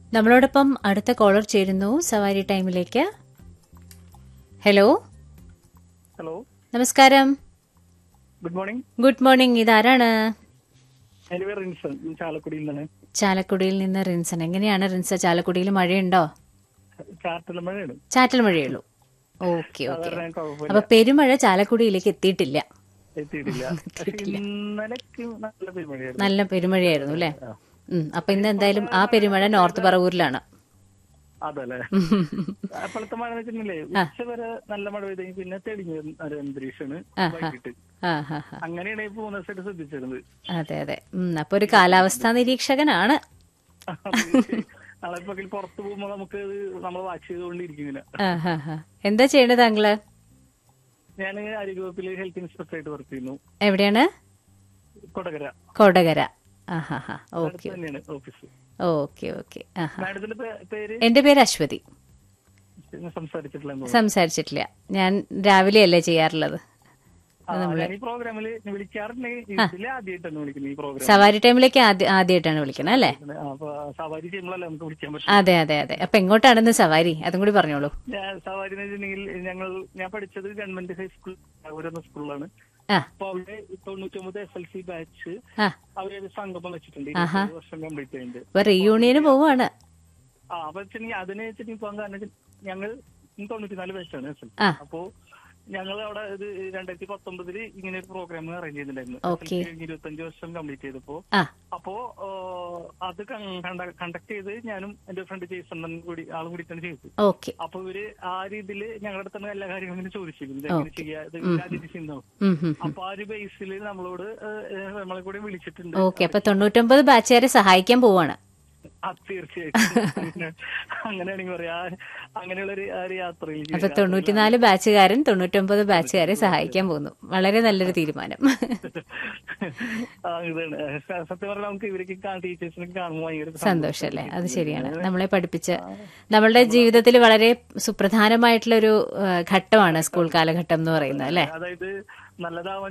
നമ്മളോടൊപ്പം അടുത്ത കോളർ ചേരുന്നു സവാരി ടൈമിലേക്ക് ഹലോ ഹലോ നമസ്കാരം ഗുഡ് മോർണിംഗ് ഗുഡ് മോർണിംഗ് ഇതാരാണ് എന്റെ പേര് റിൻസൺ ഞാൻ ചാലക്കുടിയിൽ നിന്നാണ് ചാലക്കുടിയിൽ നിന്ന് റിൻസൺ എങ്ങനെയാണ് റിൻസ ചാലക്കുടിയിൽ മഴയുണ്ടോ ചാറ്റൽ മഴയാണ് ചാറ്റൽ മഴയുള്ളൂ ഓക്കെ ഓക്കെ സാധാരണ ഞാൻ കുഴപ്പമില്ല അപ്പൊ പെരുമഴ ചാലക്കുടിയിലേക്ക് എത്തിയിട്ടില്ല എത്തിയിട്ടില്ല പക്ഷെ ഇന്നലെക്ക് നല്ല പെരുമഴയായിരുന്നു നല്ല പെരുമഴയായിരുന്നു അല്ലേ ആ. ഉം, അപ്പൊ ഇന്ന് എന്തായാലും ആ പെരുമഴ നോർത്ത് പറവൂരിലാണ് അതല്ലേ അപ്പോഴത്തെ മഴ എന്ന് വെച്ചിട്ടുണ്ടെങ്കിലേ ഉച്ച വരെ നല്ല മഴ പെയ്തെങ്കിൽ പിന്നെ തെളിഞ്ഞ ഒരു അന്തരീക്ഷമാണ് വൈകിട്ട് ആ ഹാ ഹാ അങ്ങനെയാണ് ഇപ്പൊ മൂന്ന് ദിവസമായിട്ട് ശ്രദ്ധിച്ചിരുന്നത് അതെ അതെ ഉം, അപ്പൊ ഒരു കാലാവസ്ഥാ നിരീക്ഷകനാണ് നാളെ ഇപ്പൊ പുറത്ത് പോകുമ്പോ നമുക്ക് നമ്മൾ വാച്ച് ചെയ്തുകൊണ്ടിരിക്കുന്നില്ല ആ ഹാ ഹാ എന്താ ചെയ്യണത് താങ്കള് ഞാൻ ആരോഗ്യവകുപ്പിൽ ഹെൽത്ത് ഇൻസ്പെക്ടർ ആയിട്ട് വർക്ക് ചെയ്യുന്നു എവിടെയാണ് കൊടകര കൊടകര ആ ഹാ ഹാ അടുത്ത് ഓക്കെ തന്നെയാണ് ഓഫീസ് ഓക്കെ ഓക്കെ ആ ഹാ മാഡത്തിന്റെ പേ- പേര് എന്റെ പേര് അശ്വതി ഞാൻ സംസാരിച്ചിട്ടില്ല എന്ന് സംസാരിച്ചിട്ടില്ല ഞാൻ രാവിലെയല്ലേ ചെയ്യാറുള്ളത് ആ, ഞാൻ ഈ പ്രോഗ്രാമിൽ വിളിക്കാറുണ്ട് ഇതിൽ ആദ്യമായിട്ടാണ് വിളിക്കുന്നത് ഈ പ്രോഗ്രാം സവാരി ടൈമിലേക്ക് ആദ്യ- ആദ്യമായിട്ടാണ് വിളിക്കുന്നത് അല്ലേ അപ്പൊ സവാരി ചെയ്യുമ്പോഴല്ലേ നമുക്ക് വിളിക്കാൻ പറ്റും അതെ അതെ അതെ അപ്പൊ എങ്ങോട്ടാണെന്ന് സവാരി അതും കൂടി പറഞ്ഞോളൂ ഞാൻ സവാരി എന്ന് വെച്ചിട്ടുണ്ടെങ്കിൽ ഞങ്ങൾ ഞാൻ പഠിച്ചത് ഗവൺമെന്റ് ഹൈസ്കൂൾ എന്ന സ്കൂളിലാണ് ആ അപ്പൊ അവിടെ തൊണ്ണൂറ്റൊമ്പത് എസ് എൽ സി ബാച്ച് ആ അവരൊരു സംഗമം വെച്ചിട്ടുണ്ട് ഇരുപത് വർഷം കംപ്ലീറ്റ് ചെയ്യുന്നുണ്ട് അപ്പൊ റീയൂണിയന് പോവാണ് ആ അപ്പൊ വെച്ചിട്ടുണ്ടെങ്കിൽ അതിനെ വെച്ചിട്ടുണ്ടെങ്കിൽ പോകാൻ കാരണം വെച്ചാ ഞങ്ങൾ തൊണ്ണൂറ്റിനാല് ബാച്ചാണ് എസ് എൽ ആ. അപ്പോ ഞങ്ങൾ അവിടെ ഇത് രണ്ടായിരത്തി പത്തൊമ്പതില് ഇങ്ങനെ ഒരു പ്രോഗ്രാം അറേഞ്ച് ചെയ്തിട്ടുണ്ടായിരുന്നു Okay. ഇരുപത്തഞ്ച് വർഷം കംപ്ലീറ്റ് ചെയ്തപ്പോ ആ അപ്പോ ആ, അത് കണ്ടക്ട് ചെയ്ത് ഞാനും എന്റെ ഫ്രണ്ട് ജെയ്സൺ കൂടി ആളും കൂടിയിട്ടാണ് ചെയ്തത് ഓക്കെ അപ്പൊ ഇവര് ആ രീതിയിൽ ഞങ്ങളുടെ അടുത്ത് തന്നെ എല്ലാ കാര്യങ്ങളും ഇങ്ങനെ ചോദിച്ചിരുന്നു ഇത് എങ്ങനെ ചെയ്യാ ഇത് ആ രീതി ചെയ്യുന്നോ ഉം ഹും അപ്പൊ ആ ഒരു ബേസിൽ നമ്മളോട് ഏഹ്, ഏഹ്, നമ്മളെ കൂടി വിളിച്ചിട്ടുണ്ട് ഓക്കെ അപ്പൊ തൊണ്ണൂറ്റൊമ്പത് ബാച്ചുകാരെ സഹായിക്കാൻ പോവാണ് ആ തീർച്ചയായിട്ടും അങ്ങനെയാണെങ്കിൽ പറയാ അങ്ങനെയുള്ള ഒരു ആ ഒരു യാത്രയിൽ അപ്പൊ തൊണ്ണൂറ്റിനാല് ബാച്ചുകാരൻ തൊണ്ണൂറ്റൊമ്പത് ബാച്ചുകാരെ സഹായിക്കാൻ പോകുന്നു വളരെ നല്ലൊരു തീരുമാനം ആ, ഇതാണ് സത്യം പറഞ്ഞാൽ നമുക്ക് ഇവരൊക്കെ ടീച്ചേഴ്സിനൊക്കെ കാണുമ്പോൾ ഭയങ്കര സന്തോഷല്ലേ അത് ശരിയാണ് നമ്മളെ പഠിപ്പിച്ച നമ്മളുടെ ജീവിതത്തിൽ വളരെ സുപ്രധാനമായിട്ടുള്ള ഒരു ഘട്ടമാണ് സ്കൂൾ കാലഘട്ടം എന്ന് പറയുന്നത് അല്ലെ അതായത് നല്ലതാവാൻ